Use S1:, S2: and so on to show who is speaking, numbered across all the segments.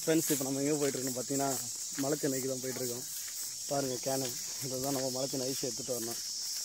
S1: Friends இப்போ நம்ம எங்கே போயிட்டுருக்கோம் பார்த்தீங்கன்னா மலைச்சென்னைக்கு தான் போயிட்டுருக்கோம் பாருங்கள் கேனு இதுதான் நம்ம மலைச்சென்னை ஐஸ் எடுத்துகிட்டு வரணும்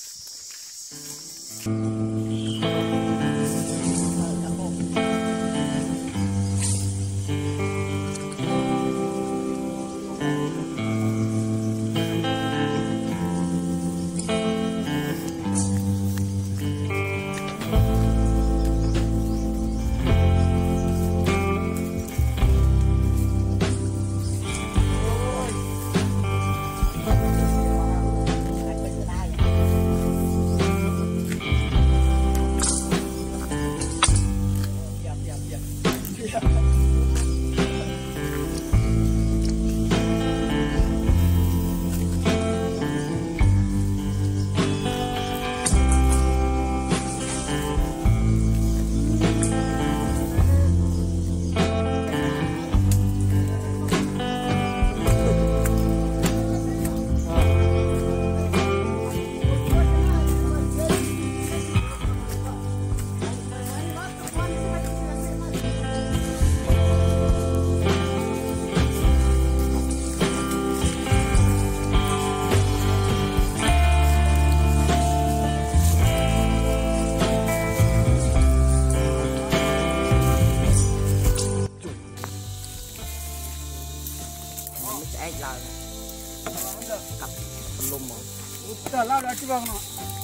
S1: சொல்லுமா
S2: எல்லாம் அடிச்சு பார்க்கணும்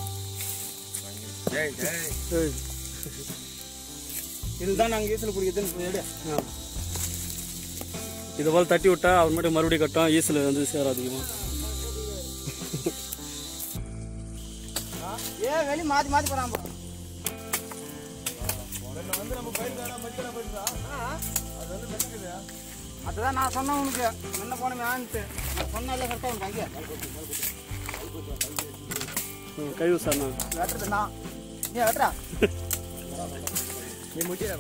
S1: ஏய்
S2: இதுதான் நாங்கள் ஈசல் குடிக்கிறதுன்னு எடு
S1: இது போல் தட்டி விட்டா அவர் மட்டும் மறுபடியும் கட்டும் ஈஸில் வந்து சேராதிக்குமா
S2: ஏ வெளி மாற்றி மாற்றி போகிறான் அதுதான் நான் சொன்னேன் உனக்கு என்ன போனமேன்ட்டு நான் சொன்னேன்ல கரெக்டாக உனக்கு அங்கே
S1: கழிவு சார்ண்ணா
S2: வெட்டுறது நான் நீ வெட்டுறா நீ முடியாது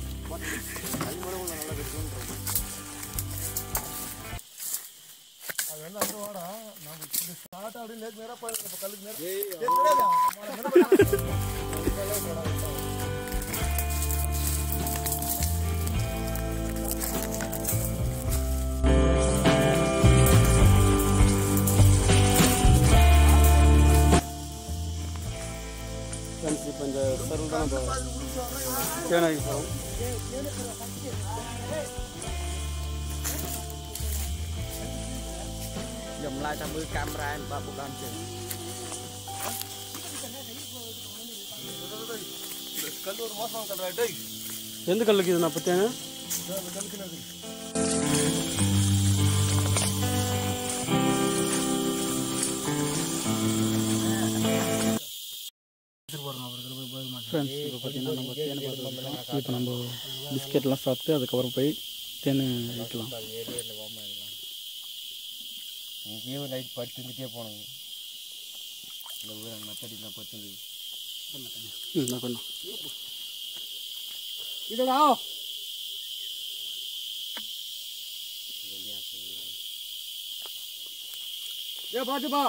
S1: ஃப்ரெண்ட்ஸ் இப்போ இந்த சர்வ் தான் நம்ம தேனாகி போகிறோம்
S2: Jumlah sambil kamera Pak bukan sih.
S1: எந்த கல்லுக்கு இது நான் பத்தேங்க ஃப்ரெண்ட்ஸ் இப்போ பார்த்தீங்கன்னா நம்ம தேனை பார்த்துருக்கோம் இப்போ நம்ம பிஸ்கெட்லாம் சாப்பிட்டு அதுக்கப்புறம் போய் தேன் வைக்கலாம்
S2: இங்கேயே நைட் படுத்துக்கிட்டே போனோம் இந்த ஊர் மத்தடியில் படுத்துது
S1: என்ன பண்ணலாம்
S2: இதடா ஏ பாத்துப்பா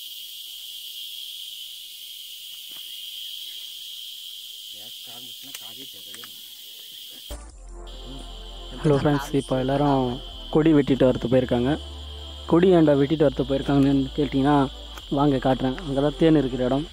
S1: ஹலோ ஃப்ரெண்ட்ஸ் இப்போ எல்லாரும் கொடி வெட்டிட்டு வரத்து போயிருக்காங்க கொடி ஏன்டா வெட்டிட்டு வரத்து போயிருக்காங்கன்னு கேட்டிங்கன்னா வாங்க காட்டுறேன் அங்கே தான் தேன் இருக்கிற இடம்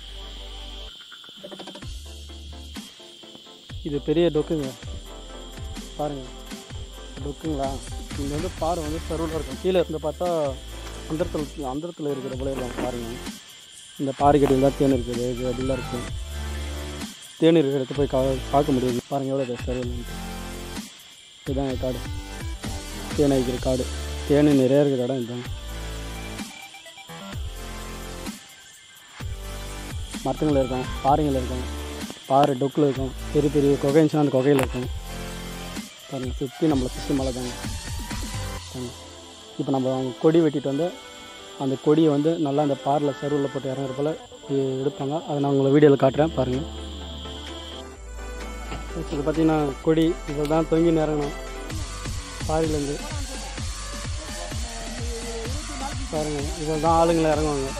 S1: இது பெரிய டொக்குங்க பாருங்க டொக்குங்களா இங்கே வந்து பாறை வந்து சருவில் இருக்கும் கீழே இருந்து பார்த்தா அந்தரத்தில் அந்தரத்தில் இருக்கிற போல இருக்கும் பாருங்க இந்த பாறைக்கடியில் தான் தேன் இருக்குது இது அப்படிலாம் இருக்கும் தேன் இருக்கிற இடத்த போய் கா பார்க்க முடியுது பாருங்கள் எவ்வளோ சருவில் இதுதான் என் காடு தேன் வைக்கிற காடு தேன் நிறைய இருக்கிற இடம் இதுதான் மரத்துங்கள் இருக்கும் பாறைகள் இருக்கும் பாறை டொக்கில் இருக்கும் பெரிய பெரிய குகைஞ்சுனா அந்த குகையில் இருக்கும் பாருங்கள் சுற்றி நம்மளை சுற்றி மலை தாங்க பாருங்க. இப்போ நம்ம அவங்க கொடி வெட்டிட்டு வந்து அந்த கொடியை வந்து நல்லா அந்த பாறையில் சருவில் போட்டு இறங்குற போல் எ- எடுப்பாங்க அதை நான் உங்களை வீடியோவில் காட்டுறேன் பாருங்கள் இது பார்த்தீங்கன்னா கொடி இதில் தான் தொங்கி இறங்கணும் பாறையிலேருந்து பாருங்கள் இதில் தான் ஆளுங்களை இறங்குவாங்க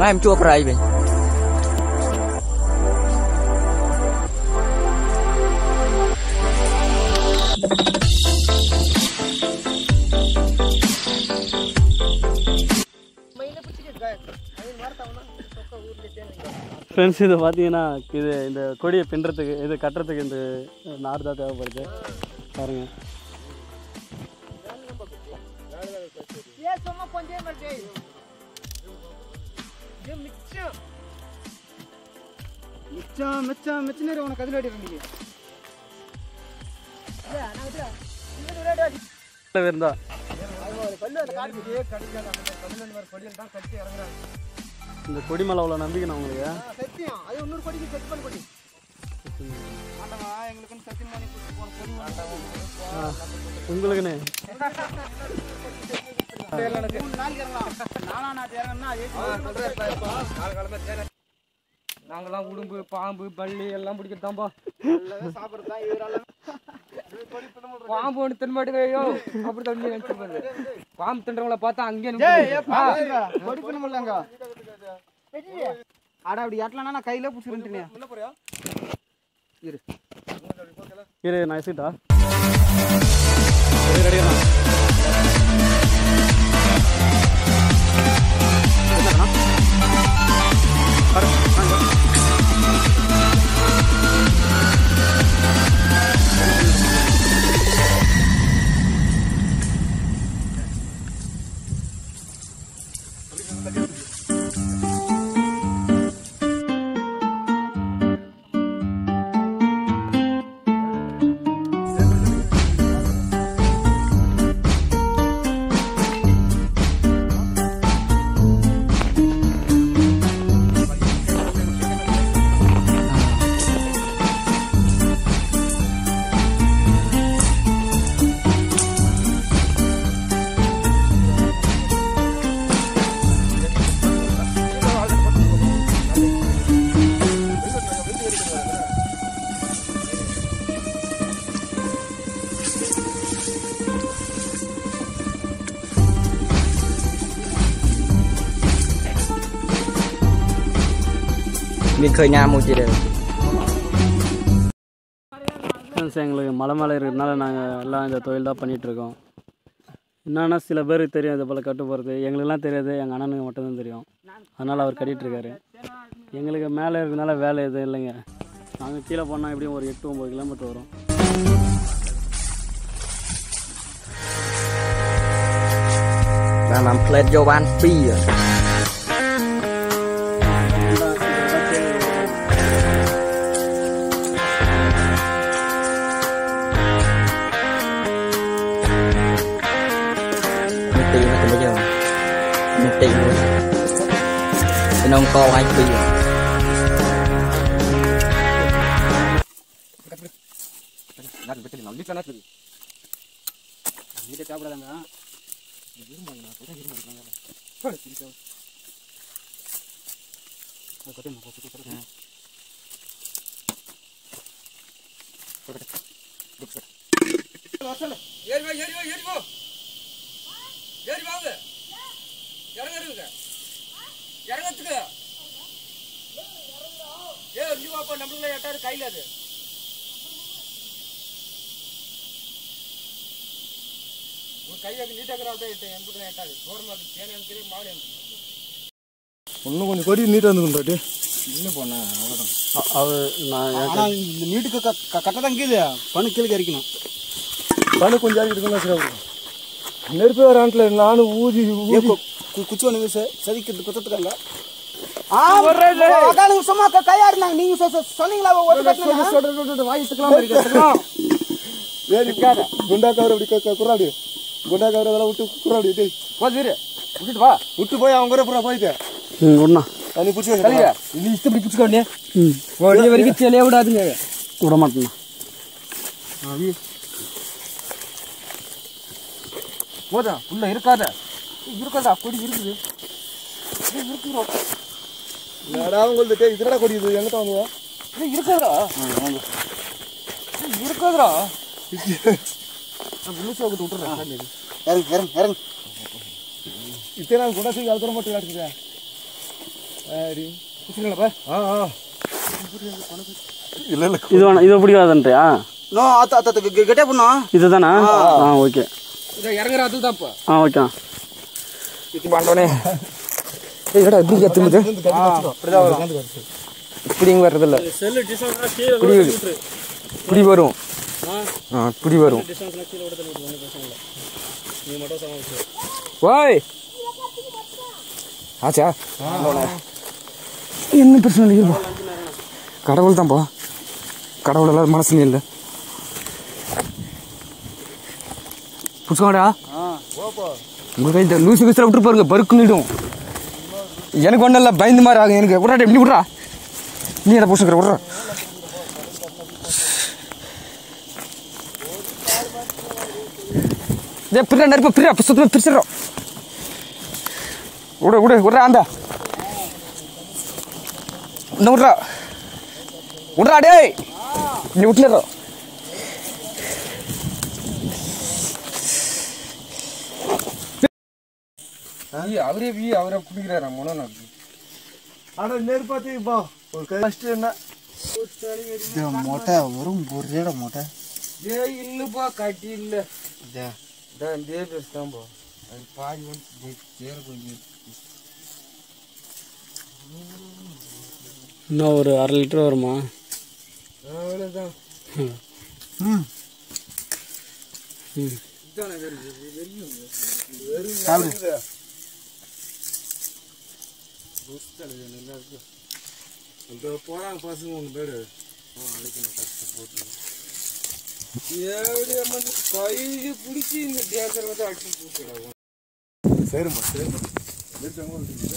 S3: Mai em chua prai về.
S1: Friends இது பார்த்தீங்கன்னா இது இந்த கொடியை பின்னுறதுக்கு இது கட்டுறதுக்கு இந்த நார் தான் தேவைப்படுது பாருங்க
S2: மிச்சம் மிச்சம் மிச்சம் நேரம் உனக்கு அதில் அடி ரெண்டு
S1: இருந்தா இந்த கொடி மேலே அவ்வளோ நம்பிக்கை நான் உங்களுக்கு
S2: சத்தியம் அது இன்னொரு கொடிக்கு செட் பண்ண கொடி ஆண்டவா எங்களுக்கு சத்தியம் பண்ணி கொடுத்து போன கொடி
S1: உங்களுக்குன்னு
S2: மூணு நாள் இறங்கலாம் நானா நாட்டு இறங்கணும்னா அதே
S3: நாங்கெல்லாம் உடும்பு பாம்பு பள்ளி எல்லாம் பிடிக்கிறதாம்பா
S2: சாப்பிட்றது தான் இவரால
S3: பாம்பு ஒன்று தின்பாட்டுக்கையோ அப்படி தண்ணி நினச்சிருப்பாரு பாம்பு தின்றவங்கள பார்த்தா அங்கேயே
S2: கொடி பண்ண முடியலங்க அட அப்படி எட்டலன்னா நான் கையில பிடிச்சிருந்துட்டேன்
S1: இரு நான் எசிட்டா ரெடியா
S3: Mình khơi nhà một chị đều.
S1: Friends எங்களுக்கு மலை மேலே இருக்கிறதுனால நாங்கள் எல்லாம் இந்த தொழில் தான் பண்ணிகிட்ருக்கோம் என்னன்னா சில பேருக்கு தெரியும் இது போல் கட்டு போகிறது எங்களுக்கெல்லாம் தெரியாது எங்கள் அண்ணனுக்கு மட்டும்தான் தெரியும் அதனால் அவர் கட்டிகிட்டு இருக்காரு எங்களுக்கு மேலே இருக்கிறதுனால வேலை எதுவும் இல்லைங்க நாங்கள் கீழே போனால் எப்படியும் ஒரு எட்டு ஒம்பது கிலோமீட்டர் வரும்
S3: Và làm plate vô ban phi rồi. Mình tiền nó cũng bây giờ. Mình tiền luôn. Cái nông co anh phi rồi.
S1: வீட்டை சாப்பிடாதாங்க
S3: ஏறி வா ஏறி வா ஏறி வா ஏறி வாங்க இறங்குறதுங்க இறங்கத்துக்கு ஏ நீ வாப்பா நம்மளுக்குள்ள எட்டாரு கையில அது உன் கையை நீட்டாக்குறாள் தான் எட்டு எண்பது எட்டாது தோரமாக தேனை எனக்கு மாடு எனக்கு
S2: இன்னும் கொஞ்சம் கொடி நீட்டாக இருந்துக்கும்
S3: இன்னும் போனா அவ்வளோதான்
S1: அவர் நான்
S2: ஆனால் இந்த நீட்டுக்கு கரெக்டாக தான் இருக்குது பண்ணு கீழே கறிக்கணும்
S4: பணு கொஞ்சம் இருக்குன்னா சரி ஆகும். நெருப்பு வேற ஆண்டில் நானும் ஊதி ஊதி
S2: குச்சி ஒன்று வீசு செதுக்கிறது குத்தத்துக்காங்க சும்மா க- கையா இருந்தாங்க நீங்க சொ- சொ- சொன்னீங்களா ஒரு கட்டினா?
S4: ஏறி குண்டா கவர் அப்படி க- க- குர்ராடி குண்டா கவர் அதெல்லாம் விட்டு குர்ராடி டேய்
S3: போது விட்டுட்டு வா
S4: விட்டு போய் அவங்க கூட புறா போயிட்டு
S1: ம் ஒன்றா
S4: நீ பிடிச்சி வச்சு
S3: நீ இஷ்டப்படி பிடிச்சிக்கோண்ணே
S1: ம்
S3: ஓடிய வரைக்கும் செலையே விடாதுங்க
S1: விட மாட்டேண்ணா
S3: போதா உள்ள இருக்காத இருக்காதா கொடி இருக்குது
S4: என்னடா உங்களுக்கு டேய் இதுடா கொடி இது எங்கிட்ட வந்து
S3: ஏய், இருக்காதா ஏய், இருக்காதா நான் முழுசா விட்டு விட்டுறேன்
S2: இறங்கு இறங்கு இறங்கு
S4: இத்தனை நாள் குண்டா செய்ய அழுத்தம் மட்டும் காட்டுங்க
S3: புடிச்சுங்களா
S4: ஆ ஆ இல்லை இல்லை
S1: இது வேணாம் இது பிடிக்காதுன்றியா
S2: நோ அத்த அத்த கெட்டே பண்ணா
S1: இதுதானா ஆ ஓகே
S3: இதை இறங்குற அது தான்ப்பா
S1: ஆ ஓகே
S3: இது பாண்டவனே ஏய் ஏடா எப்படி கத்துமுது இப்படி இங்க வர்றதில்ல
S1: செல்லு டிஸ்டன்ஸ் கீழே
S3: இப்படி வரும். இப்படி வரும் ஆ இப்படி வரும்
S1: டிஸ்டன்ஸ்லாம் கீழே விட தள்ளி ஒன்றும் பிரச்சனை இல்லை நீ மட்டும் சமாளிச்சு
S3: ஓய் ஆச்சா என்ன பிரச்சனை இல்லை கடவுள் தான்ப்பா கடவுள் எல்லாம் மனசு இல்லை புடிச்சுக்கோடா உங்க கை இந்த லூசு கசில விட்டு பாருங்க பருக்குன்னிடும் எனக்கு ஒன்றும் இல்லை பயந்து மாதிரி ஆகும் எனக்கு விட்றா எப்படி விட்றா நீ அதை புடிச்சுக்கிற விட்றா இதே பிற நெருப்பு பிற சுத்தமாக பிரிச்சிடுறோம் விடு விடு விட்றா அந்த இன்னும் விட்றா விட்றா டேய் நீ விட்டுறோம் அவரே வீ அவரே குடிக்கிறாரா மொன
S4: ஆனால் நெருப்பாத்தி பா ஒரு கை ஃபஸ்ட்டு என்ன
S2: மொட்டை வரும் ஒரேட மொட்டை
S3: ஏய் இல்லப்பா கட்டி இல்ல
S2: இதா.
S3: இதான் இதே பெருசு தான் போ அது பாதி வந்து சேர கொஞ்சம்
S1: இன்னும் ஒரு அரை லிட்டர் வருமா
S3: அவ்வளோதான்
S2: ம்
S1: ம்
S2: சாப்பிடு
S3: இந்த போறாங்க பசங்க ஒன்று பேரு எப்படி அம்மா கைது பிடிச்சி இந்த டேக்கர் வந்து அடிச்சு பூசிடும்
S4: சரிம்மா சரிம்மா நெருப்பு எங்கே இருக்குது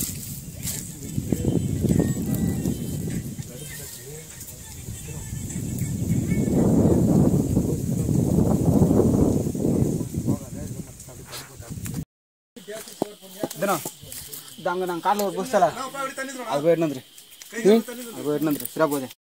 S2: ಇದನ್ನ ಇದಂಗ ನಂಗೆ ಕಾಲು ಬಸ್ಸಲ್ಲ ಅದು ಬೇಡ ನಂದ್ರಿ ಅದು ಬೇಡ ನಂದ್ರಿ ಸಿರಾ ಬೋದೆ